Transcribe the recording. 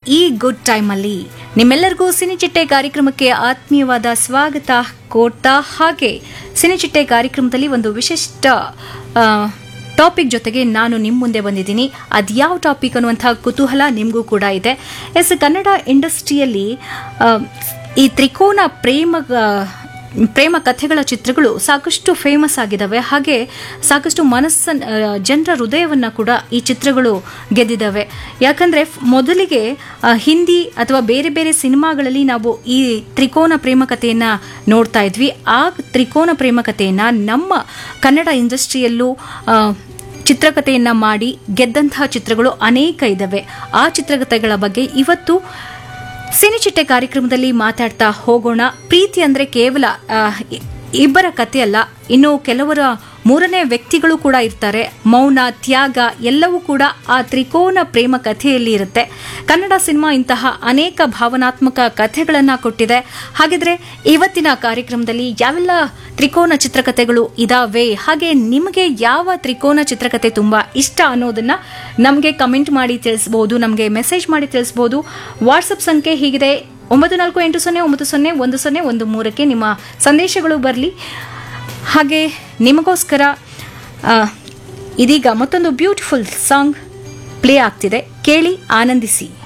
ಈ ಗುಡ್ ಟೈಮಲ್ಲಿ ನಿಮ್ಮೆಲ್ಲರಿಗೂ ಸಿನಿಚಿಟ್ಟೆ ಕಾರ್ಯಕ್ರಮಕ್ಕೆ ಆತ್ಮೀಯವಾದ ಸ್ವಾಗತ ಕೋರ್ತಾ ಹಾಗೆ ಸಿನಿಚಿಟ್ಟೆ ಕಾರ್ಯಕ್ರಮದಲ್ಲಿ ಒಂದು ವಿಶಿಷ್ಟ ಆ, ಟಾಪಿಕ್ ಜೊತೆಗೆ ನಾನು ನಿಮ್ಮ ಮುಂದೆ ಬಂದಿದ್ದೀನಿ ಅದ್ಯಾವ ಟಾಪಿಕ್ ಅನ್ನುವಂಥ ಕುತೂಹಲ ನಿಮಗೂ ಕೂಡ ಇದೆ ಎಸ್ ಕನ್ನಡ ಇಂಡಸ್ಟ್ರಿಯಲ್ಲಿ ಆ, ಈ ತ್ರಿಕೋನ ಪ್ರೇಮ ಪ್ರೇಮ ಕಥೆಗಳ ಚಿತ್ರಗಳು ಸಾಕಷ್ಟು ಫೇಮಸ್ ಆಗಿದ್ದಾವೆ ಹಾಗೆ ಸಾಕಷ್ಟು ಮನಸ್ಸನ್ ಜನರ ಹೃದಯವನ್ನು ಕೂಡ ಈ ಚಿತ್ರಗಳು ಗೆದ್ದಿದ್ದಾವೆ ಯಾಕಂದರೆ ಮೊದಲಿಗೆ ಆ, ಹಿಂದಿ ಅಥವಾ ಬೇರೆ ಬೇರೆ ಸಿನಿಮಾಗಳಲ್ಲಿ ನಾವು ಈ ತ್ರಿಕೋನ ಪ್ರೇಮ ಕಥೆಯನ್ನು ನೋಡ್ತಾ ಇದ್ವಿ ಆ ತ್ರಿಕೋನ ಪ್ರೇಮ ಕಥೆಯನ್ನು ನಮ್ಮ ಕನ್ನಡ ಇಂಡಸ್ಟ್ರಿಯಲ್ಲೂ ಆ, ಚಿತ್ರಕಥೆಯನ್ನ ಮಾಡಿ ಗೆದ್ದಂತಹ ಚಿತ್ರಗಳು ಅನೇಕ ಇದ್ದಾವೆ ಆ ಚಿತ್ರಕಥೆಗಳ ಬಗ್ಗೆ ಇವತ್ತು ಸಿನಿಚಿಟ್ಟೆ ಕಾರ್ಯಕ್ರಮದಲ್ಲಿ ಮಾತಾಡ್ತಾ ಹೋಗೋಣ ಪ್ರೀತಿ ಅಂದ್ರೆ ಕೇವಲ ಆ, ಇ- ಇಬ್ಬರ ಕಥೆ ಅಲ್ಲ ಇನ್ನು ಕೆಲವರ ಮೂರನೇ ವ್ಯಕ್ತಿಗಳು ಕೂಡ ಇರ್ತಾರೆ ಮೌನ ತ್ಯಾಗ ಎಲ್ಲವೂ ಕೂಡ ಆ ತ್ರಿಕೋನ ಪ್ರೇಮ ಕಥೆಯಲ್ಲಿ ಇರುತ್ತೆ ಕನ್ನಡ ಸಿನಿಮಾ ಇಂತಹ ಅನೇಕ ಭಾವನಾತ್ಮಕ ಕಥೆಗಳನ್ನ ಕೊಟ್ಟಿದೆ ಹಾಗಿದ್ರೆ ಇವತ್ತಿನ ಕಾರ್ಯಕ್ರಮದಲ್ಲಿ ಯಾವೆಲ್ಲ ತ್ರಿಕೋನ ಚಿತ್ರಕಥೆಗಳು ಇದಾವೆ ಹಾಗೆ ನಿಮಗೆ ಯಾವ ತ್ರಿಕೋನ ಚಿತ್ರಕಥೆ ತುಂಬಾ ಇಷ್ಟ ಅನ್ನೋದನ್ನ ನಮಗೆ ಕಮೆಂಟ್ ಮಾಡಿ ತಿಳಿಸ್ಬೋದು ನಮಗೆ ಮೆಸೇಜ್ ಮಾಡಿ ತಿಳಿಸ್ಬೋದು ವಾಟ್ಸಪ್ ಸಂಖ್ಯೆ ಹೀಗಿದೆ ಒಂಬತ್ತು ನಾಲ್ಕು ಎಂಟು ಸೊನ್ನೆ ಒಂಬತ್ತು ಸೊನ್ನೆ ಒಂದು ಸೊನ್ನೆ ಒಂದು ಮೂರಕ್ಕೆ ನಿಮ್ಮ ಸಂದೇಶಗಳು ಬರಲಿ ಹಾಗೆ ನಿಮಗೋಸ್ಕರ ಆ, ಇದೀಗ ಮತ್ತೊಂದು ಬ್ಯೂಟಿಫುಲ್ ಸಾಂಗ್ ಪ್ಲೇ ಆಗ್ತಿದೆ ಕೇಳಿ ಆನಂದಿಸಿ